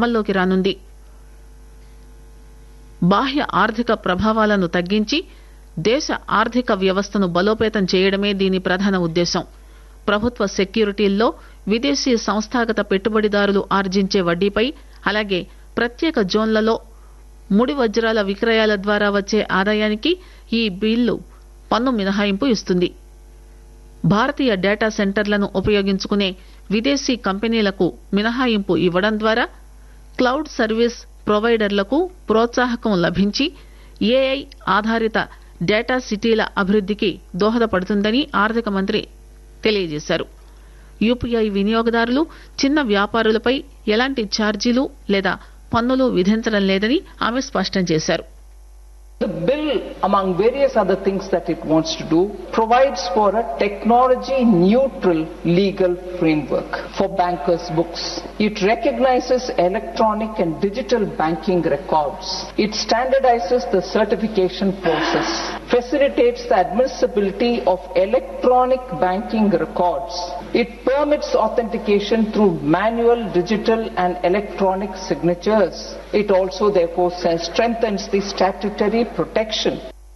అమల్లోకి రానుంది బాహ్య ఆర్థిక ప్రభావాలను తగ్గించి దేశ ఆర్థిక వ్యవస్థను బలోపేతం చేయడమే దీని ప్రధాన ఉద్దేశం ప్రభుత్వ సెక్యూరిటీల్లో విదేశీ సంస్థాగత పెట్టుబడిదారులు ఆర్జించే వడ్డీపై అలాగే ప్రత్యేక జోన్లలో ముడి వజ్రాల విక్రయాల ద్వారా వచ్చే ఆదాయానికి ఈ బిల్లు పన్ను మినహాయింపు ఇస్తుంది భారతీయ డేటా సెంటర్లను ఉపయోగించుకునే విదేశీ కంపెనీలకు మినహాయింపు ఇవ్వడం ద్వారా క్లౌడ్ సర్వీస్ ప్రొవైడర్లకు ప్రోత్సాహకం లభించి ఏఐ ఆధారిత డేటా సిటీల అభివృద్దికి దోహదపడుతుందని ఆర్థిక మంత్రి తెలియజేశారు యూపీఐ వినియోగదారులు చిన్న వ్యాపారులపై ఎలాంటి ఛార్జీలు లేదా పన్నులు విధించడం లేదని ఆమె స్పష్టం చేశారు The bill, among various other things that it wants to do, provides for a technology neutral legal framework for bankers' books. It recognizes electronic and digital banking records. It standardizes the certification process, facilitates the admissibility of electronic banking records. It permits authentication through manual, digital, and electronic signatures. It also, therefore, strengthens the statutory protection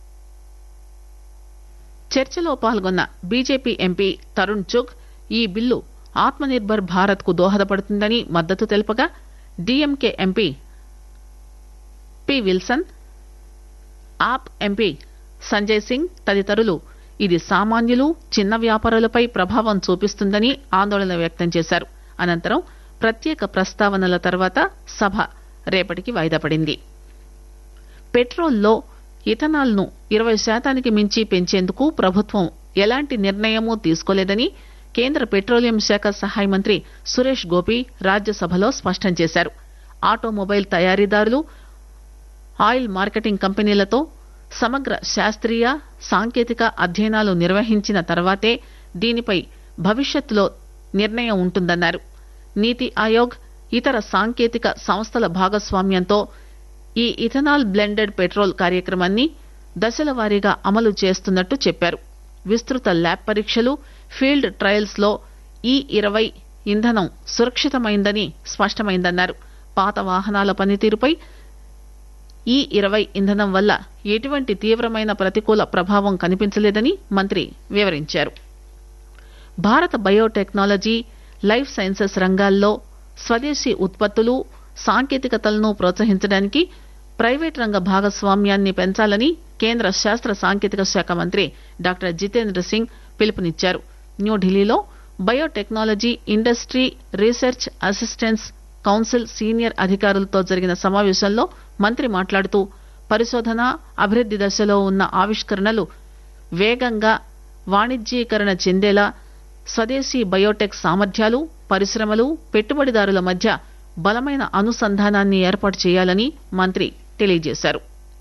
చర్చలో పాల్గొన్న BJP MP Tarun Chugh ఈ bill Atmanirbhar Bharat కు దోహదపడుతుందని మద్దతు తెలుపగా DMK MP P Wilson AAP MP Sanjay Singh తదితరులు ఇది సామాన్యులు చిన్న వ్యాపారులపై ప్రభావం చూపిస్తుందని ఆందోళన వ్యక్తం చేశారు అనంతరం ప్రత్యేక ప్రస్తావనల తర్వాత సభ రేపటికి వాయిదా పడింది పెట్రోల్లో ఇథనాల్ ను ఇరవై శాతానికి మించి పెంచేందుకు ప్రభుత్వం ఎలాంటి నిర్ణయమూ తీసుకోలేదని కేంద్ర పెట్రోలియం శాఖ సహాయ మంత్రి సురేష్ గోపి రాజ్యసభలో స్పష్టం చేశారు ఆటోమొబైల్ తయారీదారులు ఆయిల్ మార్కెటింగ్ కంపెనీలతో సమగ్ర శాస్త్రీయ సాంకేతిక అధ్యయనాలు నిర్వహించిన తర్వాతే దీనిపై భవిష్యత్తులో నిర్ణయం ఉంటుందన్నారు నీతి ఆయోగ్ ఇతర సాంకేతిక సంస్థల భాగస్వామ్యంతో ఈ ఇథనాల్ బ్లెండెడ్ పెట్రోల్ కార్యక్రమాన్ని దశల వారీగా అమలు చేస్తున్నట్టు చెప్పారు విస్తృత ల్యాబ్ పరీక్షలు ఫీల్డ్ ట్రయల్స్ లో ఈ ఇరవై ఇంధనం సురక్షితమైందని స్పష్టమైందన్నారు పాత వాహనాల పనితీరుపై ఈ ఇరవై ఇంధనం వల్ల ఎటువంటి తీవ్రమైన ప్రతికూల ప్రభావం కనిపించలేదని మంత్రి వివరించారు భారత బయోటెక్నాలజీ లైఫ్ సైన్సెస్ రంగాల్లో స్వదేశీ ఉత్పత్తులు సాంకేతికతలను ప్రోత్సహించడానికి ప్రైవేట్ రంగ భాగస్వామ్యాన్ని పెంచాలని కేంద్ర శాస్త్ర సాంకేతిక శాఖ మంత్రి డాక్టర్ జితేంద్ర సింగ్ పిలుపునిచ్చారు న్యూఢిల్లీలో biotechnology industry research assistance council senior అధికారులతో జరిగిన సమావేశంలో మంత్రి మాట్లాడుతూ పరిశోధన అభివృద్ది దశలో ఉన్న ఆవిష్కరణలు వేగంగా వాణిజ్యీకరణ చెందేలా స్వదేశీ బయోటెక్ సామర్థ్యాలు పరిశ్రమలు పెట్టుబడిదారుల మధ్య బలమైన అనుసంధానాన్ని ఏర్పాటు చేయాలని మంత్రి తెలియజేశారు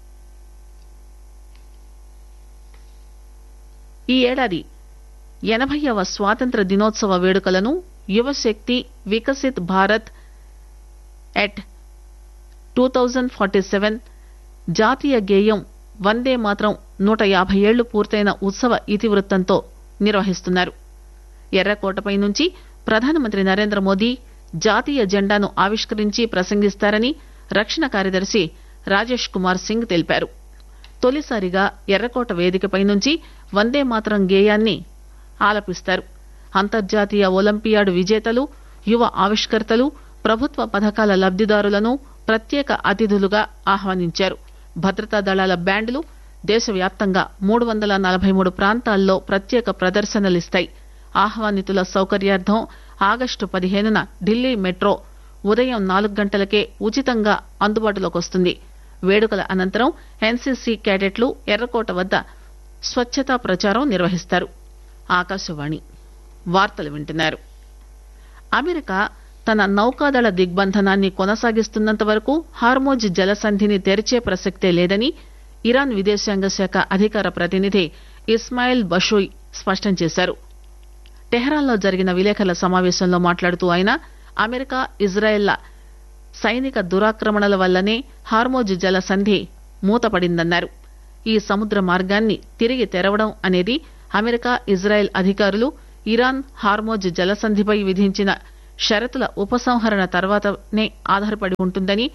ఈ ఏడాది ఎనభైవ స్వాతంత్ర దినోత్సవ వేడుకలను యువశక్తి Viksit Bharat at two thousand forty seven జాతీయ గేయం వందే మాత్రం నూట యాభై ఏళ్లు పూర్తయిన ఉత్సవ ఇతివృత్తంతో నిర్వహిస్తున్నారు ఎర్రకోటపై నుంచి ప్రధానమంత్రి నరేంద్ర మోదీ జాతీయ జెండాను ఆవిష్కరించి ప్రసంగిస్తారని రక్షణ కార్యదర్శి రాజేష్ కుమార్ సింగ్ తెలిపారు తొలిసారిగా ఎర్రకోట వేదికపై నుంచి వందే మాత్రం గేయాన్ని ఆలపిస్తారు అంతర్జాతీయ ఒలింపియాడ్ విజేతలు యువ ఆవిష్కర్తలు ప్రభుత్వ పథకాల లబ్దిదారులను ప్రత్యేక అతిథులుగా ఆహ్వానించారు భద్రతా దళాల బ్యాండ్లు దేశవ్యాప్తంగా మూడు వందల నలభై మూడు ప్రాంతాల్లో ప్రత్యేక ప్రదర్శనలిస్తాయి ఆహ్వానితుల సౌకర్యార్థం ఆగస్టు పదిహేనున ఢిల్లీ మెట్రో ఉదయం నాలుగు గంటలకే ఉచితంగా అందుబాటులోకి వస్తుంది వేడుకల అనంతరం ఎన్సీసీ క్యాడెట్లు ఎర్రకోట వద్ద స్వచ్ఛతా ప్రచారం నిర్వహిస్తారు ఆకాశవాణి వార్తలు వింటున్నారు అమెరికా తన నౌకాదళ దిగ్బంధనాన్ని కొనసాగిస్తున్నంత వరకు హార్మోజ్ జలసంధిని తెరిచే ప్రసక్తే లేదని ఇరాన్ విదేశాంగ శాఖ అధికార ప్రతినిధి ఇస్మాయిల్ బషోయ్ స్పష్టం చేశారు టెహరాన్లో జరిగిన విలేకరుల సమావేశంలో మాట్లాడుతూ ఆయన అమెరికా ఇజ్రాయెల్ల సైనిక దురాక్రమణల వల్లనే హార్మోజ్ జలసంధి మూతపడిందన్నారు ఈ సముద్ర మార్గాన్ని తిరిగి తెరవడం అనేది అమెరికా ఇజ్రాయెల్ అధికారులు ఇరాన్ హార్మోజ్ జలసంధిపై విధించిన షరతుల ఉపసంహరణ తర్వాతనే ఆధారపడి ఉంటుందని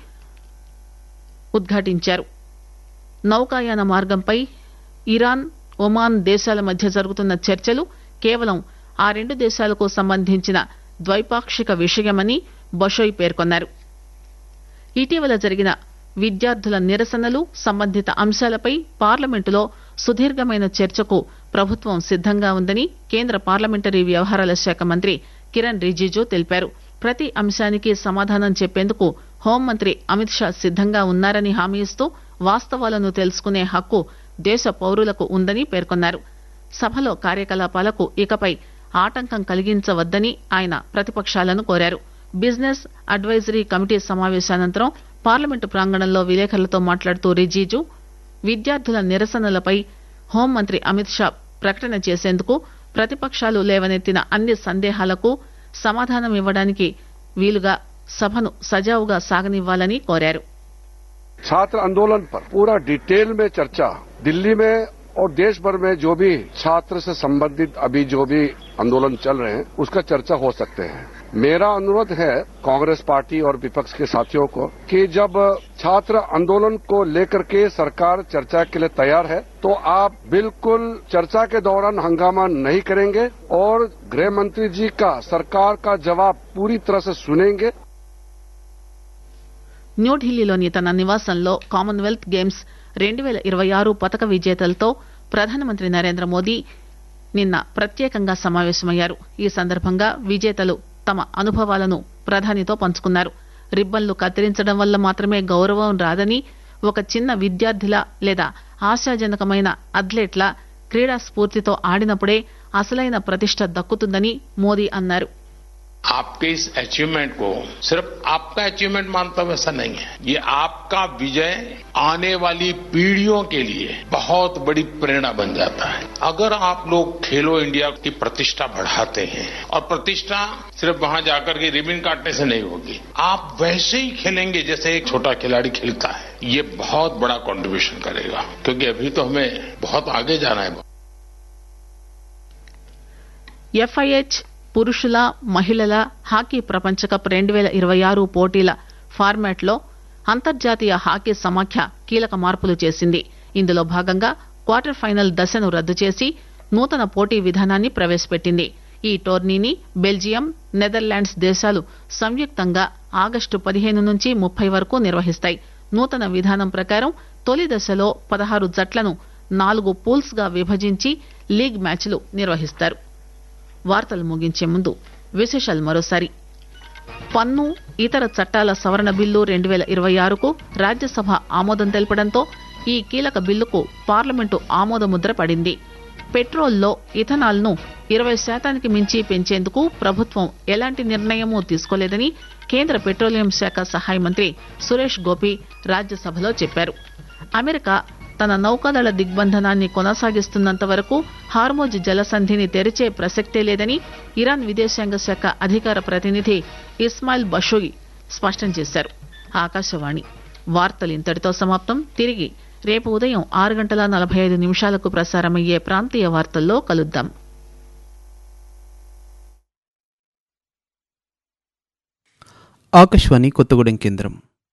ఉద్ఘాటించారు నౌకాయాన మార్గంపై ఇరాన్ ఒమాన్ దేశాల మధ్య జరుగుతున్న చర్చలు కేవలం ఆ రెండు దేశాలకు సంబంధించిన ద్వైపాక్షిక విషయమని బొషోయ్ పేర్కొన్నారు ఇటీవల జరిగిన విద్యార్థుల నిరసనలు సంబంధిత అంశాలపై పార్లమెంటులో సుదీర్ఘమైన చర్చకు ప్రభుత్వం సిద్దంగా ఉందని కేంద్ర పార్లమెంటరీ వ్యవహారాల శాఖ మంత్రి కిరణ్ రిజిజు తెలిపారు ప్రతి అంశానికి సమాధానం చెప్పేందుకు హోంమంత్రి అమిత్ షా సిద్దంగా ఉన్నారని హామీ ఇస్తూ వాస్తవాలను తెలుసుకునే హక్కు దేశ పౌరులకు ఉందని పేర్కొన్నారు సభలో కార్యకలాపాలకు ఇకపై ఆటంకం కలిగించవద్దని ఆయన ప్రతిపక్షాలను కోరారు బిజినెస్ అడ్వైజరీ కమిటీ సమావేశానంతరం పార్లమెంటు ప్రాంగణంలో విలేకరులతో మాట్లాడుతూ రిజిజు విద్యార్థుల నిరసనలపై హోంమంత్రి అమిత్ షా ప్రకటన చేసేందుకు ప్రతిపక్షాలు లేవనెత్తిన అన్ని సందేహాలకు సమాధానమివ్వడానికి వీలుగా సభను సజావుగా సాగనివ్వాలని కోరారు छात्र आंदोलन पर पूरा डिटेल में चर्चा दिल्ली में और देश भर में जो भी छात्र से संबंधित अभी जो भी आंदोलन चल रहे हैं उसका चर्चा हो सकते हैं मेरा अनुरोध है कांग्रेस पार्टी और विपक्ष के साथियों को कि जब छात्र आंदोलन को लेकर के सरकार चर्चा के लिए तैयार है तो आप बिल्कुल चर्चा के दौरान हंगामा नहीं करेंगे और गृह मंत्री जी का सरकार का जवाब पूरी तरह से सुनेंगे న్యూఢిల్లీలోని తన నివాసంలో కామన్వెల్త్ గేమ్స్ రెండు పేల ఇరవై ఆరు పతక విజేతలతో ప్రధానమంత్రి నరేంద్ర మోదీ నిన్న ప్రత్యేకంగా సమావేశమయ్యారు ఈ సందర్భంగా విజేతలు తమ అనుభవాలను ప్రధానితో పంచుకున్నారు రిబ్బన్లు కత్తిరించడం వల్ల మాత్రమే గౌరవం రాదని ఒక చిన్న విద్యార్థిలా లేదా ఆశాజనకమైన అథ్లెట్లా క్రీడా స్ఫూర్తితో ఆడినప్పుడే అసలైన ప్రతిష్ట దక్కుతుందని మోదీ అన్నారు आपके इस अचीवमेंट को सिर्फ आपका अचीवमेंट मानता हूं ऐसा नहीं है ये आपका विजय आने वाली पीढ़ियों के लिए बहुत बड़ी प्रेरणा बन जाता है अगर आप लोग खेलो इंडिया की प्रतिष्ठा बढ़ाते हैं और प्रतिष्ठा सिर्फ वहां जाकर के रिबन काटने से नहीं होगी आप वैसे ही खेलेंगे जैसे एक छोटा खिलाड़ी खेलता है ये बहुत बड़ा कंट्रीब्यूशन करेगा क्योंकि अभी तो हमें बहुत आगे जाना है ఎఫ్ఐహెచ్ పురుషుల మహిళల హాకీ ప్రపంచ కప్ రెండు పేల ఇరవై ఆరు పోటీల ఫార్మాట్ లో అంతర్జాతీయ హాకీ సమాఖ్య కీలక మార్పులు చేసింది ఇందులో భాగంగా క్వార్టర్ ఫైనల్ దశను రద్దు చేసి నూతన పోటీ విధానాన్ని ప్రవేశపెట్టింది ఈ టోర్నీని బెల్జియం నెదర్లాండ్స్ దేశాలు సంయుక్తంగా ఆగస్టు పదిహేను నుంచి ముప్పై వరకు నిర్వహిస్తాయి నూతన విధానం ప్రకారం తొలి దశలో పదహారు జట్లను నాలుగు పూల్స్ గా విభజించి లీగ్ మ్యాచ్లు నిర్వహిస్తారు వార్తలు ముగించే ముందు విశేషాలు మరోసారి పన్ను ఇతర చట్టాల సవరణ బిల్లు రెండు వేల ఇరవై ఆరుకు రాజ్యసభ ఆమోదం తెలపడంతో ఈ కీలక బిల్లుకు పార్లమెంటు ఆమోద ముద్ర పడింది పెట్రోల్లో ఇథనాల్ ను ఇరవై శాతానికి మించి పెంచేందుకు ప్రభుత్వం ఎలాంటి నిర్ణయమూ తీసుకోలేదని కేంద్ర పెట్రోలియం శాఖ సహాయ మంత్రి సురేష్ గోపి రాజ్యసభలో చెప్పారు అమెరికా తన నౌకాదళ దిగ్బంధనాన్ని కొనసాగిస్తున్నంత వరకు హార్మోజ్ జలసంధిని తెరిచే ప్రసక్తే లేదని ఇరాన్ విదేశాంగ శాఖ అధికార ప్రతినిధి ఇస్మాయిల్ బషోయి స్పష్టం చేశారు ఆకాశవాణి వార్తలు ఇంతటితో సమాప్తం తిరిగి రేపు ఉదయం ఆరు గంటల నలభై ఐదు నిమిషాలకు ప్రసారమయ్యే ప్రాంతీయ వార్తల్లో కలుద్దాం ఆకాశవాణి కొత్తగూడెం కేంద్రం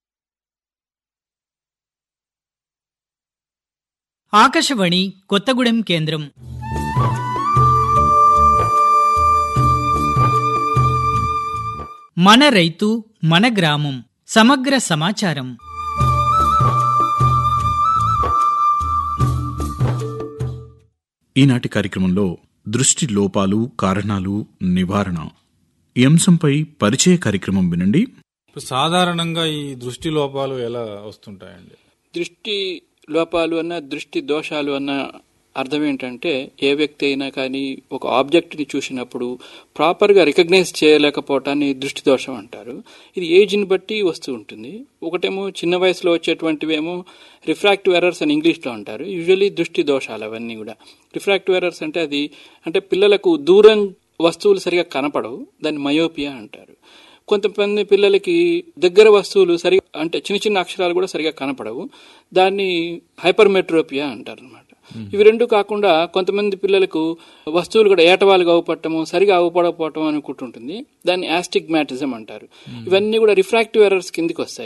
ఆకాశవాణి కొత్తగూడెం కేంద్రం మన రైతు మన గ్రామం సమగ్ర సమాచారం ఈనాటి కార్యక్రమంలో దృష్టి లోపాలు కారణాలు నివారణ ఈ అంశంపై పరిచయ కార్యక్రమం వినండి ఇప్పుడు సాధారణంగా ఈ దృష్టి లోపాలు ఎలా వస్తుంటాయండి దృష్టి లోపాలు అన్న దృష్టి దోషాలు అన్న అర్థం ఏంటంటే ఏ వ్యక్తి అయినా కానీ ఒక ఆబ్జెక్ట్ని చూసినప్పుడు ప్రాపర్గా రికగ్నైజ్ చేయలేకపోవటాన్ని దృష్టి దోషం అంటారు ఇది ఏజ్ని బట్టి వస్తూ ఉంటుంది ఒకటేమో చిన్న వయసులో వచ్చేటువంటివేమో రిఫ్రాక్టివ్ ఎర్రర్స్ అని ఇంగ్లీష్లో అంటారు యూజువలీ దృష్టి దోషాలు అవన్నీ కూడా రిఫ్రాక్టివ్ ఎర్రర్స్ అంటే అది అంటే పిల్లలకు దూరం వస్తువులు సరిగా కనపడవు దాన్ని మయోపియా అంటారు కొంతమంది పిల్లలకి దగ్గర వస్తువులు సరిగా అంటే చిన్న చిన్న అక్షరాలు కూడా సరిగా కనపడవు దాన్ని హైపర్మెట్రోపియా అంటారు అనమాట ఇవి రెండు కాకుండా కొంతమంది పిల్లలకు వస్తువులు కూడా ఏటవాలుగా అవుపడటము సరిగా అవుపడకపోవటం అనుకుంటుంటుంది దాన్ని యాస్టిగ్మాటిజం అంటారు ఇవన్నీ కూడా రిఫ్రాక్టివ్ ఎర్రర్స్ కిందికి వస్తాయి